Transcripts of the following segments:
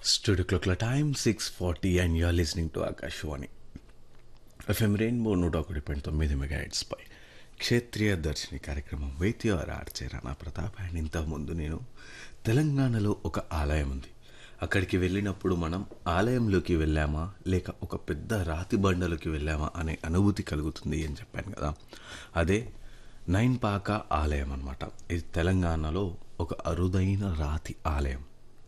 Studio clock time 640 and you're listening to Akashwani. FM rainbow నూట ఒకటి point తొమ్మిది mega పై క్షేత్రీయ దర్శిని కార్యక్రమం వైద్య ఆర్చే రాణా ప్రతాప్ అండ్ ఇంతకుముందు నేను తెలంగాణలో ఒక ఆలయం ఉంది అక్కడికి వెళ్ళినప్పుడు మనం ఆలయంలోకి వెళ్ళామా లేక ఒక పెద్ద రాతి బండలోకి వెళ్ళామా అనే అనుభూతి కలుగుతుంది అని చెప్పాను కదా అదే నైన్ పాక ఆలయం అన్నమాట ఇది తెలంగాణలో ఒక అరుదైన రాతి ఆలయం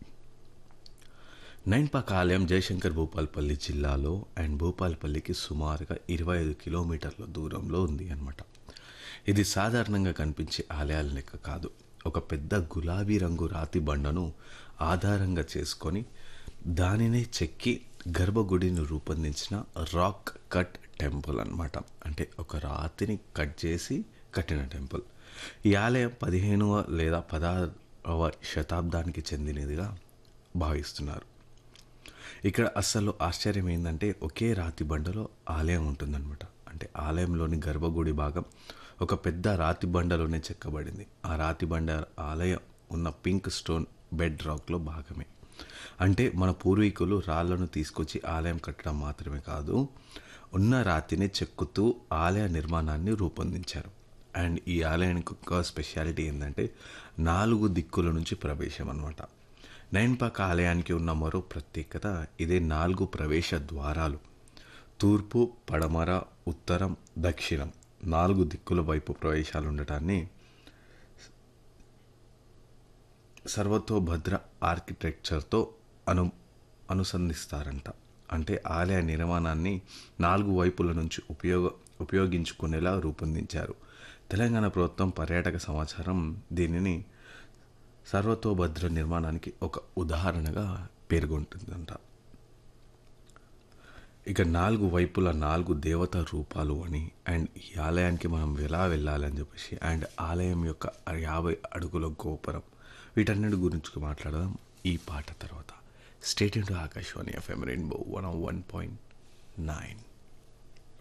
నైన్పాక ఆలయం జయశంకర్ భూపాల్పల్లి జిల్లాలో అండ్ భూపాల్పల్లికి సుమారుగా ఇరవై ఐదు కిలోమీటర్ల దూరంలో ఉంది అనమాట ఇది సాధారణంగా కనిపించే ఆలయాల లెక్క కాదు ఒక పెద్ద గులాబీ రంగు రాతి బండను ఆధారంగా చేసుకొని దానినే చెక్కి గర్భగుడిని రూపొందించిన రాక్ కట్ టెంపుల్ అన్నమాట అంటే ఒక రాతిని కట్ చేసి కట్టిన టెంపుల్ ఈ ఆలయం పదిహేనవ లేదా పదహారవ శతాబ్దానికి చెందినదిగా భావిస్తున్నారు ఇక్కడ అస్సలు ఆశ్చర్యం ఏంటంటే ఒకే రాతి బండలో ఆలయం ఉంటుందన్నమాట అంటే ఆలయంలోని గర్భగుడి భాగం ఒక పెద్ద రాతి బండలోనే చెక్కబడింది ఆ రాతి బండ ఆలయం ఉన్న పింక్ స్టోన్ బెడ్ రాక్లో భాగమే అంటే మన పూర్వీకులు రాళ్లను తీసుకొచ్చి ఆలయం కట్టడం మాత్రమే కాదు ఉన్న రాతిని చెక్కుతూ ఆలయ నిర్మాణాన్ని రూపొందించారు అండ్ ఈ ఆలయానికి ఒక స్పెషాలిటీ ఏంటంటే నాలుగు దిక్కుల నుంచి ప్రవేశం అనమాట నైన్పాక ఆలయానికి ఉన్న మరో ప్రత్యేకత ఇదే నాలుగు ప్రవేశ ద్వారాలు తూర్పు పడమర ఉత్తరం దక్షిణం నాలుగు దిక్కుల వైపు ప్రవేశాలు ఉండటాన్ని సర్వతోభద్ర ఆర్కిటెక్చర్తో అను అనుసంధిస్తారంట అంటే ఆలయ నిర్మాణాన్ని నాలుగు వైపుల నుంచి ఉపయోగ ఉపయోగించుకునేలా రూపొందించారు తెలంగాణ ప్రభుత్వం పర్యాటక సమాచారం దీనిని సర్వతోభద్ర నిర్మాణానికి ఒక ఉదాహరణగా పేర్కొంటుందంట ఇక నాలుగు వైపుల నాలుగు దేవత రూపాలు అని అండ్ ఈ ఆలయానికి మనం ఎలా వెళ్ళాలని చెప్పేసి అండ్ ఆలయం యొక్క యాభై అడుగుల గోపురం వీటన్నిటి గురించి మాట్లాడదాం ఈ పాట తర్వాత state into Akashvani FM rainbow one one point nine